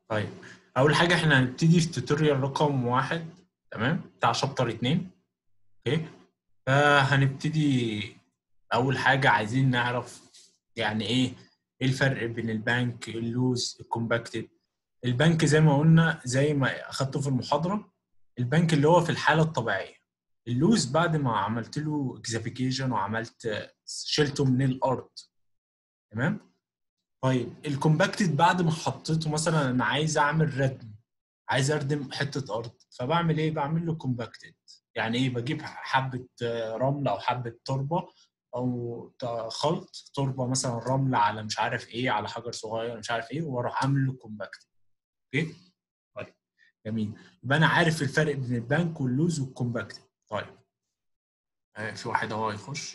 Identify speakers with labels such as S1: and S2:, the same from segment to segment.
S1: طيب اول حاجه احنا هنبتدي في توتوريال رقم واحد تمام بتاع شابتر اتنين اوكي فهنبتدي اول حاجه عايزين نعرف يعني ايه ايه الفرق بين البنك اللوز الكومباكتد البنك زي ما قلنا زي ما اخدته في المحاضره البنك اللي هو في الحاله الطبيعيه اللوز بعد ما عملت له اكزافيكيشن وعملت شلته من الارض تمام طيب الكومباكتد بعد ما حطيته مثلا انا عايز اعمل ردم عايز اردم حته ارض فبعمل ايه بعمل له كومباكتد يعني ايه بجيب حبه رمل او حبه تربه او خلط تربه مثلا رمل على مش عارف ايه على حجر صغير مش عارف ايه واروح عامل له كومباكتد اوكي طيب جميل يبقى انا عارف الفرق بين البنك واللوز والكومباكتد طيب آه في واحد اهو هيخش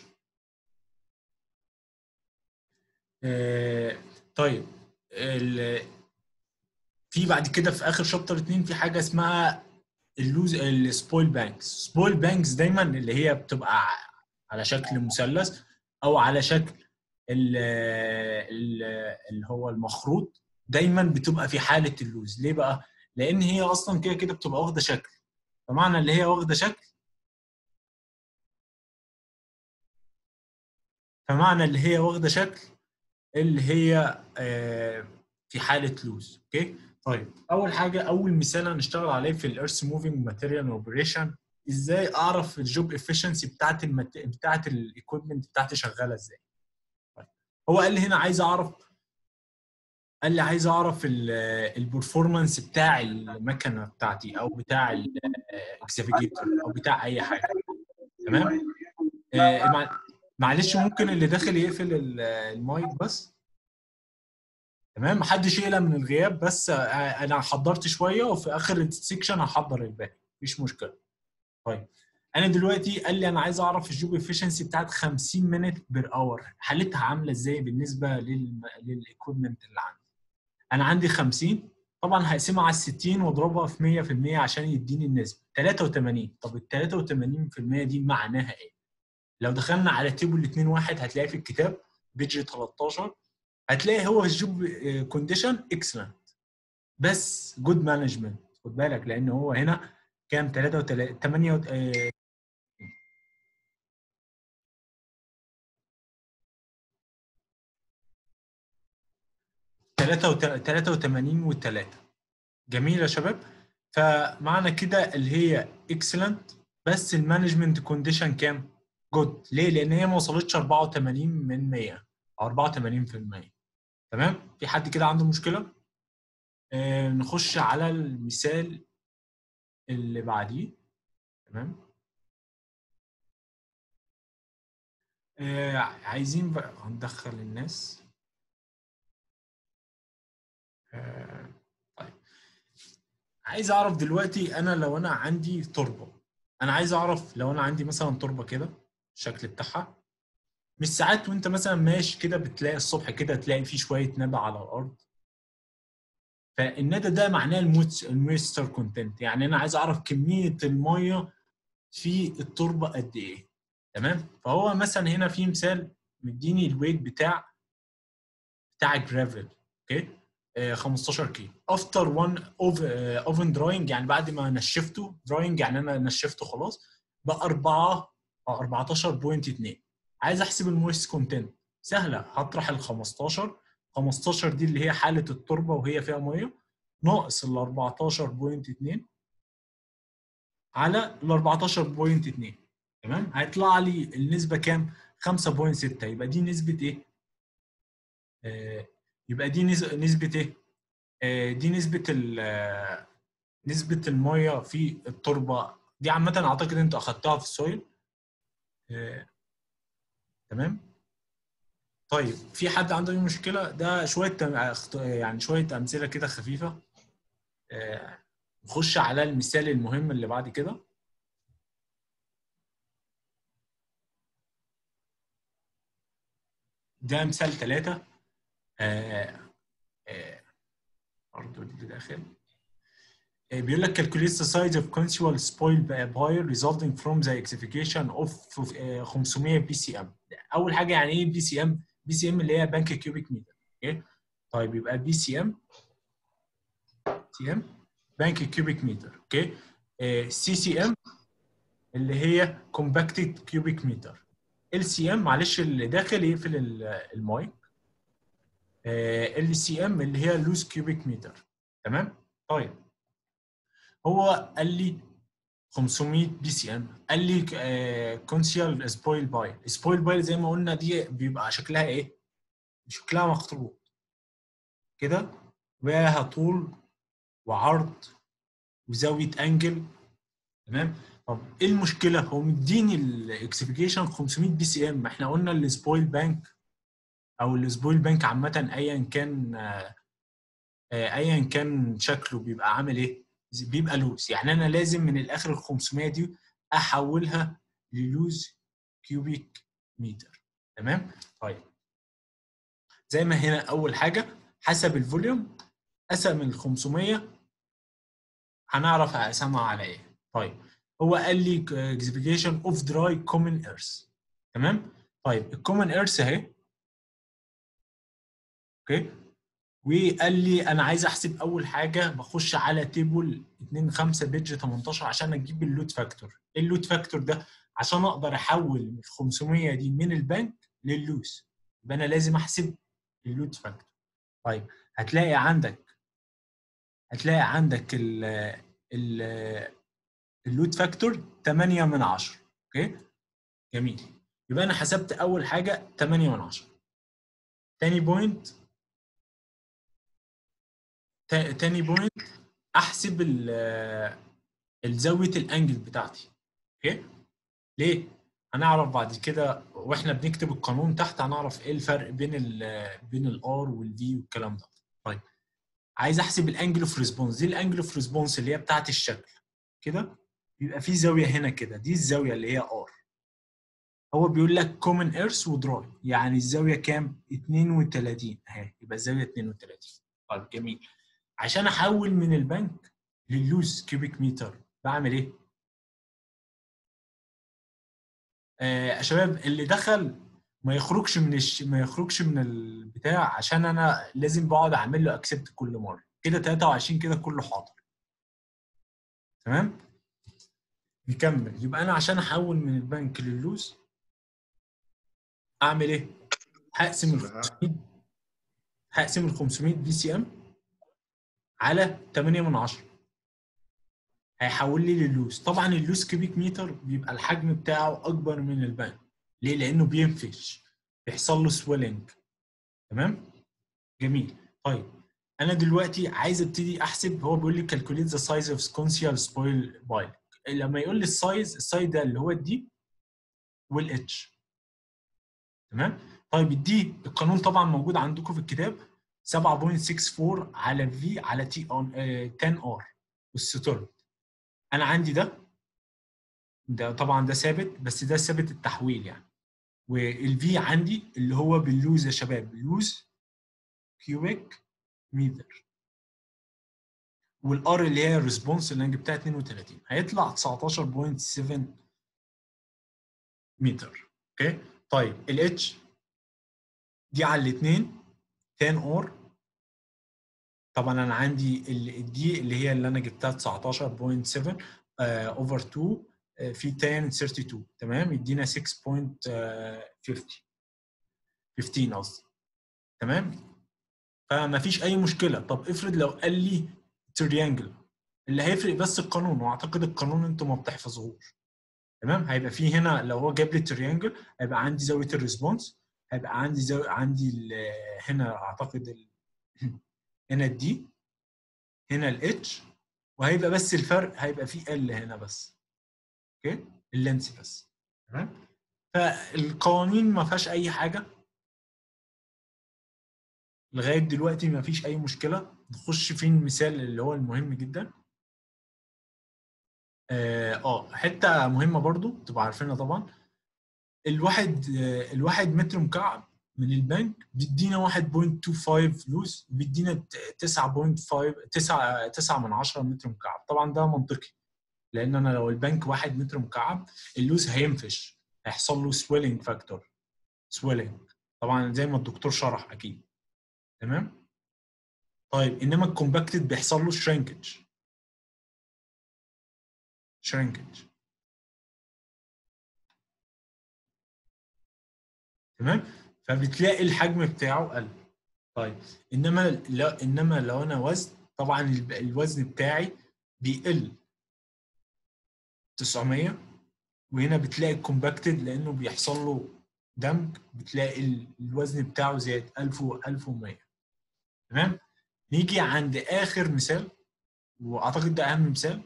S1: آه طيب في بعد كده في اخر شابتر 2 في حاجه اسمها اللوز السبويل بانكس سبويل بانكس دايما اللي هي بتبقى على شكل مثلث او على شكل اللي هو المخروط دايما بتبقى في حاله اللوز ليه بقى لان هي اصلا كده كده بتبقى واخده شكل فمعنى اللي هي واخده شكل فمعنى اللي هي واخده شكل اللي هي في حاله لوز اوكي طيب اول حاجه اول مثال هنشتغل عليه في الارث موفينج ماتيريال اوبريشن ازاي اعرف الجوب افشنسي بتاعت المت... بتاعت الايكويبمنت بتاعتي شغاله ازاي طيب. هو قال لي هنا عايز اعرف قال لي عايز اعرف البرفورمانس بتاع المكنه بتاعتي او بتاع الاكسافيجيتور او بتاع اي حاجه تمام آه معلش ممكن اللي داخل يقفل المايك بس تمام محدش يقلق من الغياب بس انا حضرت شويه وفي اخر السكشن هحضر الباقي مفيش مشكله طيب انا دلوقتي قال لي انا عايز اعرف الجوب افشنسي بتاعت 50 مينت بير اور حالتها عامله ازاي بالنسبه للايكويبمنت اللي عندي انا عندي 50 طبعا هقسمها على 60 واضربها في 100% عشان يديني النسبه 83 طب ال 83% دي معناها ايه لو دخلنا على تيبل 2 1 هتلاقي في الكتاب بيج 13 هتلاقي هو الجوب كونديشن اكسلنت بس جود مانجمنت خد بالك لان هو هنا كام 3 8 83 و3 جميل يا شباب فمعنى كده اللي هي اكسلنت بس المانجمنت كونديشن كام جود ليه لان هي ما وصلتش 84 من 100 او 84% تمام في حد كده عنده مشكله آه نخش على المثال اللي بعديه تمام آه عايزين بقى هندخل الناس آه طيب عايز اعرف دلوقتي انا لو انا عندي تربه انا عايز اعرف لو انا عندي مثلا تربه كده الشكل بتاعها مش ساعات وانت مثلا ماشي كده بتلاقي الصبح كده تلاقي فيه شويه ندى على الارض فالندى ده معناه المويستر كونتنت يعني انا عايز اعرف كميه الميه في التربه قد ايه تمام فهو مثلا هنا في مثال مديني الويت بتاع بتاع الجرافل اوكي آه 15 كيلو افتر 1 اوفن دراينج يعني بعد ما نشفته دراينج يعني انا نشفته خلاص بقى 4 14.2 عايز احسب المويست كونتنت سهله هطرح ال 15 15 دي اللي هي حاله التربه وهي فيها ميه ناقص ال 14.2 على ال 14.2 تمام هيطلع لي النسبه كام 5.6 يبقى دي نسبه ايه آه يبقى دي نسبه ايه آه دي نسبه نسبه الميه في التربه دي عامه اعتقد انت اخدتها في السويل آه تمام طيب في حد عنده اي مشكله ده شويه يعني شويه امثله كده خفيفه آه نخش على المثال المهم اللي بعد كده ده مثال ثلاثة آه آه برضه اللي داخل بيقول لك calculate the size of consual spoil buyer resulting from the execution of 500 بي سي ام اول حاجه يعني ايه بي سي ام بي سي ام اللي هي بنك كيوبيك متر اوكي طيب يبقى بي سي ام سي ام بانك كيوبيك متر اوكي سي سي ام اللي هي كومباكتد كيوبيك متر ال سي ام معلش اللي داخل يقفل ال- المايك ال سي ام اللي هي لوز كيوبيك متر تمام طيب هو قال لي 500 بي سي ام قال لي كونسيال سبويل باي سبويل باي زي ما قلنا دي بيبقى شكلها ايه شكلها مخطوط كده ولها طول وعرض وزاويه انجل تمام طب ايه المشكله هو مديني الاكسبيكيشن 500 بي سي ام احنا قلنا السبويل بانك او السبويل بانك عامه ايا كان آه، آه، ايا كان شكله بيبقى عامل ايه بيبقى لوز يعني انا لازم من الاخر ال 500 دي احولها للوز كيوبيك متر تمام طيب زي ما هنا اول حاجه حسب الفوليوم قسم ال 500 هنعرف اقسمها على ايه طيب هو قال لي اكسبيكيشن اوف دراي كومن ايرث تمام طيب الكومن ايرث اهي اوكي وقال لي انا عايز احسب اول حاجه بخش على تيبل 2 5 بيج 18 عشان اجيب اللود فاكتور ايه اللود فاكتور ده عشان اقدر احول ال 500 دي من البنك لللوز يبقى انا لازم احسب اللود فاكتور طيب هتلاقي عندك هتلاقي عندك ال ال اللود فاكتور 8 من 10 اوكي جميل يبقى انا حسبت اول حاجه 8 من 10 تاني بوينت تا- تاني بوينت احسب ال- الزاويه الانجل بتاعتي اوكي ليه هنعرف بعد كده واحنا بنكتب القانون تحت هنعرف ايه الفرق بين ال بين الار والفي والكلام ده طيب عايز احسب الانجل اوف ريسبونس دي الانجل اوف ريسبونس اللي هي بتاعت الشكل كده بيبقى في زاويه هنا كده دي الزاويه اللي هي ار هو بيقول لك كومن ايرث ودراي يعني الزاويه كام 32 اهي يبقى الزاويه 32 طيب جميل عشان احول من البنك لللوز كيوبيك متر بعمل ايه آه يا شباب اللي دخل ما يخرجش من الش... ما يخرجش من البتاع عشان انا لازم بقعد اعمل له اكسبت كل مره كده 23 كده كله حاضر تمام نكمل يبقى انا عشان احول من البنك لللوز اعمل ايه هقسم ال 500 هقسم ال 500 بي سي ام على 8 من 10 هيحول لي للوز طبعا اللوز كيوبيك متر بيبقى الحجم بتاعه اكبر من البنك ليه لانه بينفش بيحصل له سويلنج تمام جميل طيب انا دلوقتي عايز ابتدي احسب هو بيقول لي كالكوليت ذا سايز اوف سكونسيال سبويل بايل لما يقول لي السايز السايز ده اللي هو الدي والاتش تمام طيب الدي القانون طبعا موجود عندكم في الكتاب 7.64 على في على تي اون 10 ار والستورد انا عندي ده ده طبعا ده ثابت بس ده ثابت التحويل يعني والفي عندي اللي هو باللوز يا شباب لوز كيوبيك متر والار اللي هي الريسبونس اللي انا جبتها 32 هيطلع 19.7 متر اوكي طيب الاتش دي على الاثنين 10 اور طبعا انا عندي الدي اللي هي اللي انا جبتها 19.7 اوفر 2 آه، في 10 32 تمام يدينا 6.50 15 قصدي تمام فما فيش اي مشكله طب افرض لو قال لي تريانجل اللي هيفرق بس القانون واعتقد القانون انتم ما بتحفظوهوش تمام هيبقى في هنا لو هو جاب لي تريانجل هيبقى عندي زاويه الريسبونس هيبقى عندي زاويه عندي ال- هنا اعتقد ال... هنا الدي هنا الاتش وهيبقى بس الفرق هيبقى فيه ال هنا بس اوكي اللينس بس تمام فالقوانين ما فيهاش اي حاجه لغايه دلوقتي ما فيش اي مشكله نخش في المثال اللي هو المهم جدا اه آه، حته مهمه برضو تبقى عارفينها طبعا الواحد آه، الواحد متر مكعب من البنك بيدينا 1.25 لوز بيدينا 9.5 9 9 من 10 متر مكعب طبعا ده منطقي لان انا لو البنك 1 متر مكعب اللوز هينفش هيحصل له سويلنج فاكتور سويلنج طبعا زي ما الدكتور شرح اكيد تمام طيب انما الكومباكتد بيحصل له شرينكج شرينكج تمام فبتلاقي الحجم بتاعه قل طيب انما لو انما لو انا وزن طبعا الب- الوزن بتاعي بيقل 900 وهنا بتلاقي الكومباكتد لانه بيحصل له دمج بتلاقي ال- الوزن بتاعه زاد 1000 و 1100 تمام نيجي عند اخر مثال واعتقد ده اهم مثال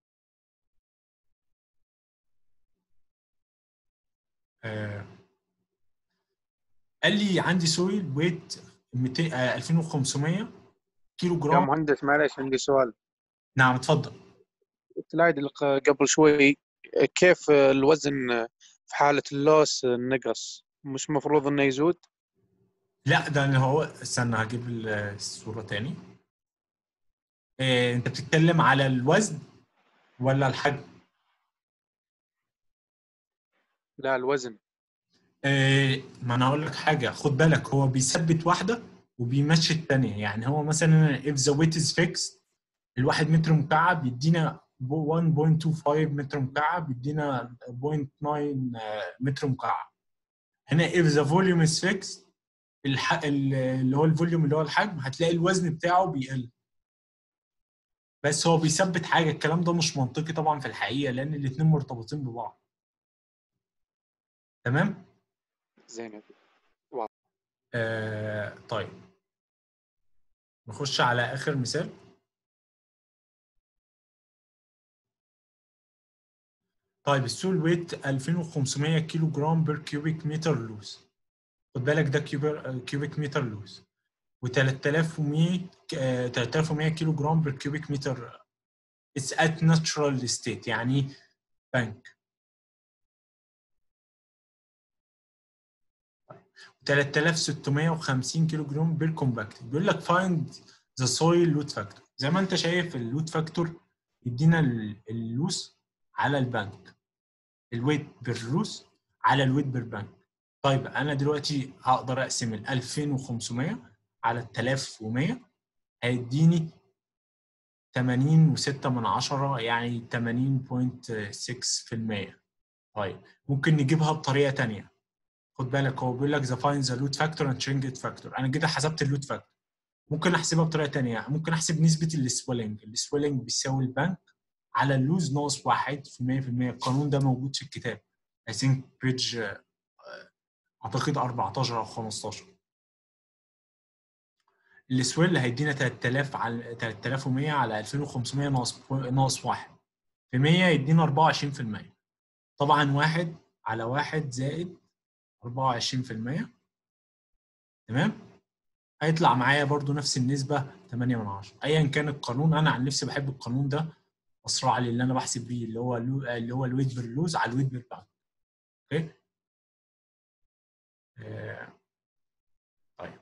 S1: آه قال لي عندي سويل ويت 200 آه 2500 كيلو
S2: يا
S1: جرام
S2: مهندس معلش عندي سؤال
S1: نعم اتفضل
S2: تلاقي قبل شوي كيف الوزن في حالة اللوس نقص مش مفروض انه يزود
S1: لا ده اللي هو استنى هجيب ال- الصورة تاني آه انت بتتكلم على الوزن ولا الحجم
S2: لا الوزن
S1: آه ما انا هقول لك حاجة خد بالك هو بيثبت واحدة وبيمشي التانية يعني هو مثلا if the weight is fixed الواحد متر مكعب يدينا 1.25 متر مكعب يدينا 0.9 آه، متر مكعب هنا if the volume is fixed الح... ال- اللي هو الفوليوم اللي هو الحجم هتلاقي الوزن بتاعه بيقل بس هو بيثبت حاجه الكلام ده مش منطقي طبعا في الحقيقه لان الاثنين مرتبطين ببعض تمام
S2: زين
S1: آه طيب نخش على اخر مثال طيب السول ويت 2500 كيلو جرام بير كيوبيك متر لوز خد بالك ده كيوبر كيوبيك متر لوز و 3100 آه، 3100 كيلو جرام بير كيوبيك متر اتس ات ناتشرال ستيت يعني بنك 3650 كيلو جرام بير كومباكت بيقول لك فايند ذا سويل لود فاكتور زي ما انت شايف اللود فاكتور يدينا ال- اللوس على البنك الويت باللوس على الويت بالبنك طيب انا دلوقتي هقدر اقسم ال 2500 على ال 3100 هيديني 80 و6 من عشرة يعني 80.6% طيب ممكن نجيبها بطريقه تانية خد بالك هو بيقول لك ذا فاين ذا لود فاكتور اند شرينج فاكتور انا كده حسبت اللود فاكتور ممكن احسبها بطريقه تانية ممكن احسب نسبه السويلنج السويلنج بيساوي البنك على اللوز ناقص واحد في 100% القانون ده موجود في الكتاب I think page آه، اعتقد 14 او 15 السويل هيدينا 3000 على 3100 على 2500 ناقص ناقص واحد في 100 يدينا 24% طبعا واحد على واحد زائد 24% تمام هيطلع معايا برضو نفس النسبة 8 من 10 ايا كان القانون انا عن نفسي بحب القانون ده اسرع لي اللي انا بحسب بيه اللي هو اللو- اللي هو الويت باللوز على الويت بالباوند اوكي آه، طيب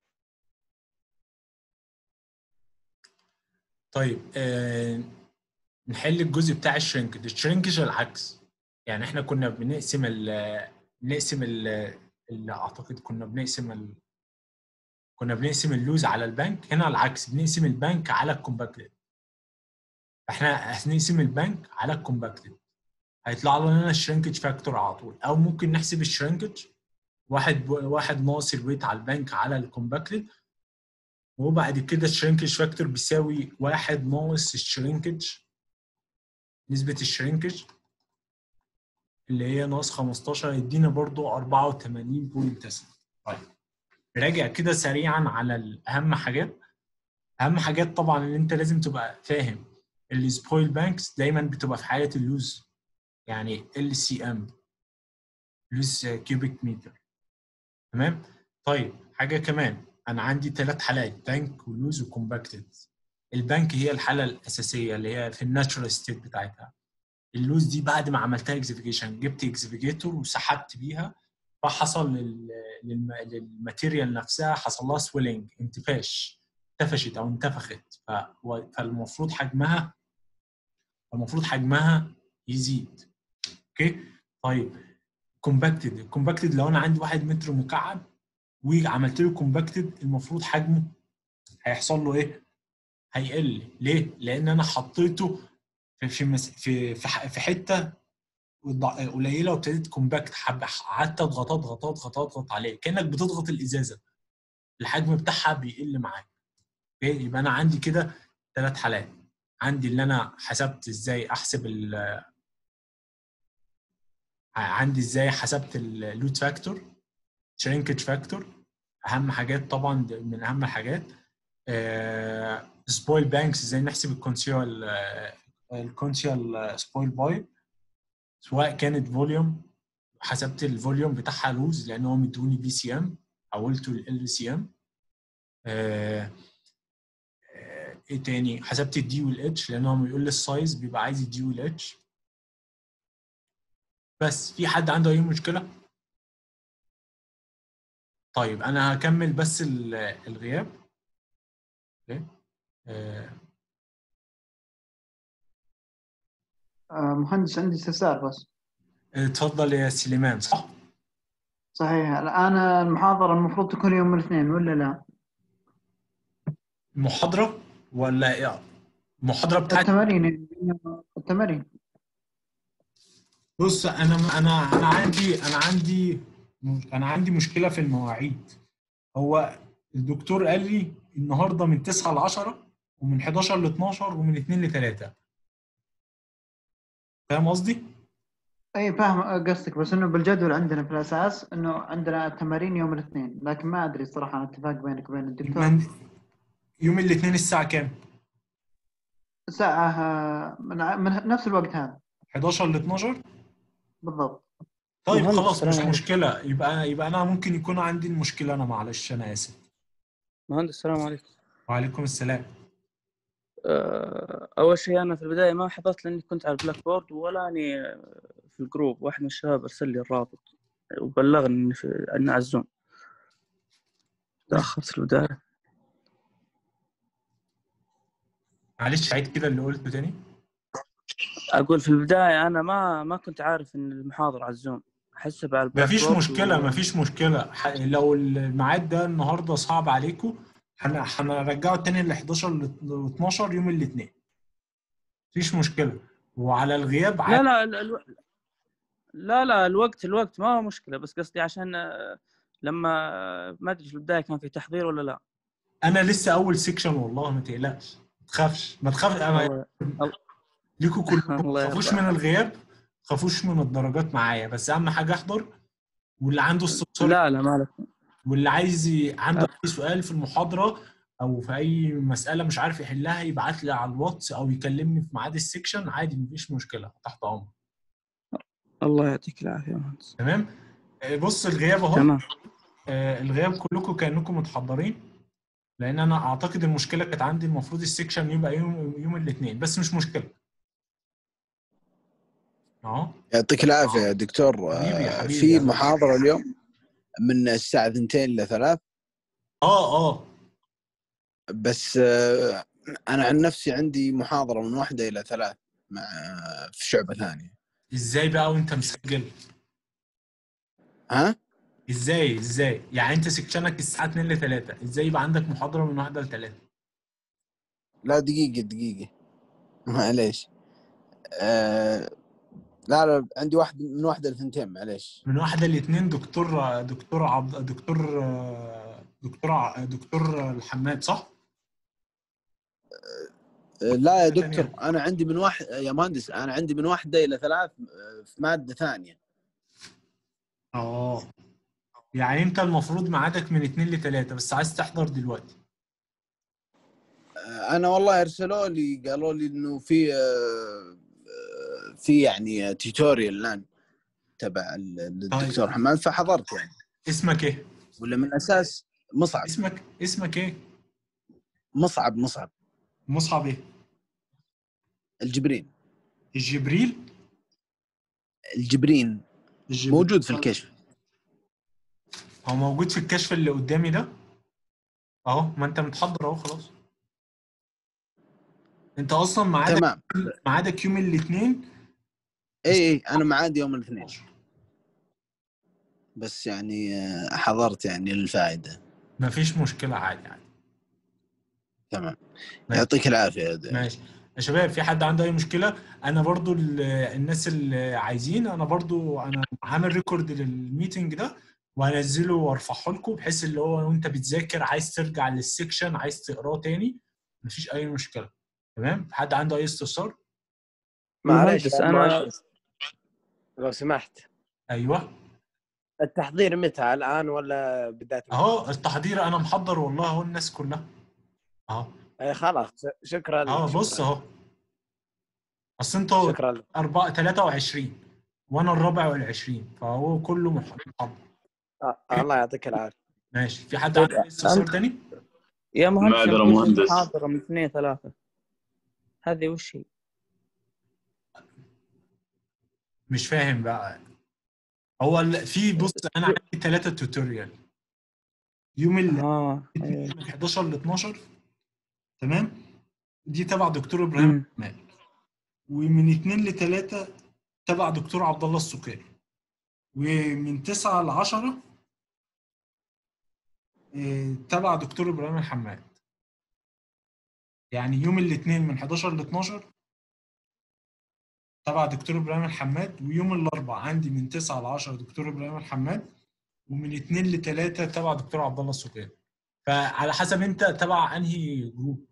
S1: طيب آه، نحل الجزء بتاع الشرينكج الشرينكج العكس يعني احنا كنا بنقسم ال بنقسم ال اللي اعتقد كنا بنقسم ال كنا بنقسم اللوز على البنك هنا العكس بنقسم البنك على الكومباكتد احنا هنقسم البنك على الكومباكتد هيطلع لنا الشرينكج فاكتور على طول او ممكن نحسب الشرينكج واحد واحد ناقص الويت على البنك على الكومباكتد وبعد كده الشرينكج فاكتور بيساوي واحد ناقص الشرينكج نسبة الشرينكج اللي هي ناقص 15 يدينا برضو 84.9 طيب راجع كده سريعا على اهم حاجات اهم حاجات طبعا اللي انت لازم تبقى فاهم السبويل بانكس دايما بتبقى في حاله اللوز يعني ال سي ام لوز كيوبيك متر تمام طيب حاجه كمان انا عندي ثلاث حالات بانك ولوز وكومباكتد البنك هي الحاله الاساسيه اللي هي في الناتشورال ستيت بتاعتها اللوز دي بعد ما عملتها اكزيفيجيشن جبت اكزيفيجيتور وسحبت بيها فحصل لل- للم- للماتيريال نفسها حصل لها سويلنج انتفاش انتفشت او انتفخت ف- فالمفروض حجمها المفروض حجمها يزيد اوكي طيب كومباكتد الكومباكتد لو انا عندي واحد متر مكعب وعملت له كومباكتد المفروض حجمه هيحصل له ايه؟ هيقل ليه؟ لان انا حطيته في في مس- في في ح- في حته ضع- قليله وابتديت كومباكت حبه قعدت اضغط اضغط اضغط اضغط عليه كانك بتضغط الازازه الحجم بتاعها بيقل معاك اوكي يبقى انا عندي كده ثلاث حالات عندي اللي انا حسبت ازاي احسب ال عندي ازاي حسبت اللود فاكتور شرينكج فاكتور اهم حاجات طبعا ده من اهم الحاجات سبويل بانكس ازاي نحسب الكونسيال الكونسيال سبويل باي سواء كانت فوليوم حسبت الفوليوم بتاعها لوز لان هو مدوني بي سي ام حولته ل سي ام ايه تاني حسبت الدي والاتش لان هو بيقول لي السايز بيبقى عايز الدي والاتش بس في حد عنده اي مشكله طيب انا هكمل بس ال- الغياب اوكي آه،
S3: آه، مهندس عندي استفسار بس
S1: اتفضل يا سليمان صح
S3: صحيح الآن المحاضرة المفروض تكون يوم الاثنين ولا لا؟
S1: المحاضره ولا ايه المحاضره بتاعت
S3: التمارين التمارين
S1: بص انا انا انا عندي انا عندي انا عندي مشكله في المواعيد هو الدكتور قال لي النهارده من 9 ل 10 ومن 11 ل 12 ومن 2 ل 3 فاهم قصدي؟
S3: اي فاهم قصدك بس انه بالجدول عندنا في الاساس انه عندنا التمارين يوم الاثنين لكن ما ادري صراحة عن اتفاق بينك وبين الدكتور
S1: من يوم الاثنين الساعه كام؟
S3: ساعة آه، من, من نفس الوقت هذا
S1: 11 ل 12
S3: بالضبط
S1: طيب
S4: مهندس،
S1: خلاص
S4: السلام
S1: مش
S4: عليكم.
S1: مشكله يبقى يبقى انا ممكن يكون عندي المشكله انا معلش انا اسف
S4: مهندس السلام عليكم
S1: وعليكم السلام
S4: آه، أول شيء أنا في البداية ما حضرت لأني كنت على البلاك بورد ولا أني آه، في الجروب واحد من الشباب أرسل لي الرابط وبلغني إني في إني على الزوم تأخرت في البداية
S1: معلش عيد كده اللي قلته تاني
S4: أقول في البداية أنا ما ما كنت عارف إن المحاضرة على الزوم أحسب على البلاك
S1: مفيش
S4: بورد
S1: مشكلة
S4: و-
S1: مفيش مشكلة ح- لو الميعاد ده النهاردة صعب عليكم هن- هنرجعه تاني ل 11 ل 12 يوم الاثنين مفيش مشكلة وعلى الغياب
S4: لا
S1: عادي
S4: لا ال- الو... لا لا الوقت الوقت ما هو مشكلة بس قصدي عشان آه، لما ما أدري في البداية كان في تحضير ولا لا
S1: أنا لسه أول سيكشن والله ما تقلقش ما تخافش ما تخافش أنا
S4: الله
S1: ليكوا كلكم ما
S4: الله
S1: تخافوش
S4: يرضى
S1: من الغياب ما تخافوش من الدرجات معايا بس أهم حاجة أحضر واللي عنده استفسار
S4: لا لا مالك
S1: واللي عايز ي- عنده اي سؤال في المحاضره او في اي مساله مش عارف يحلها يبعت لي على الواتس او يكلمني في ميعاد السكشن عادي مفيش مشكله تحت امر
S4: الله يعطيك العافية يا مهندس
S1: تمام آه، بص الغياب اهو
S4: تمام
S1: آه، الغياب كلكم كانكم متحضرين لان انا اعتقد المشكله كانت عندي المفروض السكشن يبقى يوم يوم الاثنين بس مش مشكله اهو
S5: يعطيك العافية يا دكتور
S1: حبيبي-
S5: آه،
S1: حبيبي
S5: في
S1: يا حبيبي.
S5: محاضرة اليوم من الساعة 2 إلى 3
S1: اه اه
S5: بس آه، أنا عن نفسي عندي محاضرة من واحدة إلى ثلاث مع في شعبة ثانية
S1: ازاي بقى وانت مسجل
S5: ها؟
S1: ازاي ازاي يعني انت سكشنك الساعه 2 ل 3 ازاي يبقى عندك محاضره من 1 ل 3
S5: لا دقيقة دقيقة معليش آه لا لا عندي واحد من واحدة لثنتين معليش
S1: من واحدة لاثنين دكتور دكتور عبد دكتور دكتور ع- دكتور الحماد صح؟
S5: آه لا يا
S1: ثانية.
S5: دكتور أنا عندي من واحد يا مهندس أنا عندي من واحدة إلى ثلاث آه، في مادة ثانية
S1: اه يعني انت المفروض ميعادك من اثنين لثلاثة بس عايز تحضر دلوقتي
S5: آه، انا والله ارسلوا لي قالوا لي انه في آه، آه، في يعني توتوريال الان تبع ال- الدكتور
S1: طيب.
S5: حماد فحضرت يعني
S1: اسمك ايه؟
S5: ولا من اساس مصعب
S1: اسمك اسمك ايه؟
S5: مصعب مصعب
S1: مصعب ايه؟
S5: الجبرين
S1: الجبريل؟
S5: الجبرين
S1: الجبريل.
S5: موجود في الكشف
S1: هو موجود في الكشف اللي قدامي ده اهو ما انت متحضر اهو خلاص انت اصلا ميعادك
S5: تمام
S1: ميعادك يوم الاثنين
S5: اي اي انا معادي يوم الاثنين بس يعني آه، حضرت يعني للفائده
S1: مفيش مشكلة عادي عادي
S5: تمام
S1: ماشي.
S5: يعطيك العافيه يا دي.
S1: ماشي يا شباب في حد عنده اي مشكله انا برضو ال- الناس اللي عايزين انا برضو انا عامل ريكورد للميتنج ده وهنزله وارفعه لكم بحيث اللي هو وانت بتذاكر عايز ترجع للسكشن عايز تقراه تاني مفيش اي مشكله تمام حد عنده اي استفسار
S6: معلش
S4: مهندس،
S6: يا
S4: أنا-
S6: مهندس. لو سمحت
S1: ايوه
S6: التحضير متى الان ولا بدايه
S1: اهو التحضير انا محضر والله اهو الناس كلها اهو
S6: اي خلاص شكرا لك،
S1: اه بص
S6: شكراً.
S1: اهو اصل انتوا
S6: شكرا لك.
S1: أربعة 23 وانا الرابع والعشرين فهو كله محضر
S6: آه، الله يعطيك العافيه
S1: ماشي في حد عنده أي استفسار تاني؟
S4: يا مهندس
S7: معذرة
S4: يوم قلت
S7: مهندس.
S4: محاضرة من اثنين ثلاثة هذه وش هي؟
S1: مش فاهم بقى هو ال- في بص انا عندي ثلاثة توتوريال يوم ال
S4: اه أيوة.
S1: من 11 ل 12 تمام دي تبع دكتور ابراهيم
S4: مم.
S1: محمد ومن 2 ل 3 تبع دكتور عبد الله السكري ومن 9 ل 10 آه، تبع دكتور ابراهيم الحماد يعني يوم الاثنين من 11 ل 12 تبع دكتور ابراهيم الحماد ويوم الاربعاء عندي من 9 ل 10 دكتور ابراهيم الحماد ومن 2 ل 3 تبع دكتور عبد الله السكري فعلى حسب انت تبع انهي جروب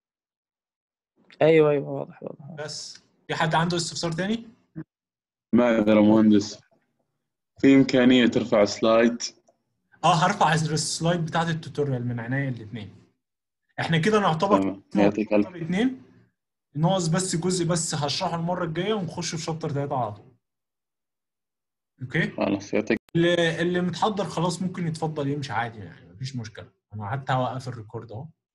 S4: ايوه ايوه واضح واضح
S1: بس في حد عنده استفسار تاني؟
S7: معذرة مهندس في إمكانية ترفع سلايد
S1: اه هرفع السلايد بتاعت التوتوريال من عينيا الاثنين احنا كده نعتبر
S7: تمام يعطيك ألف
S1: شابتر اثنين ناقص بس جزء بس هشرحه المره الجايه ونخش في شابتر ثلاثه على طول اوكي
S7: خلاص يعطيك
S1: اللي, اللي متحضر خلاص ممكن يتفضل يمشي عادي يعني مفيش مشكله انا حتى هوقف الريكورد اهو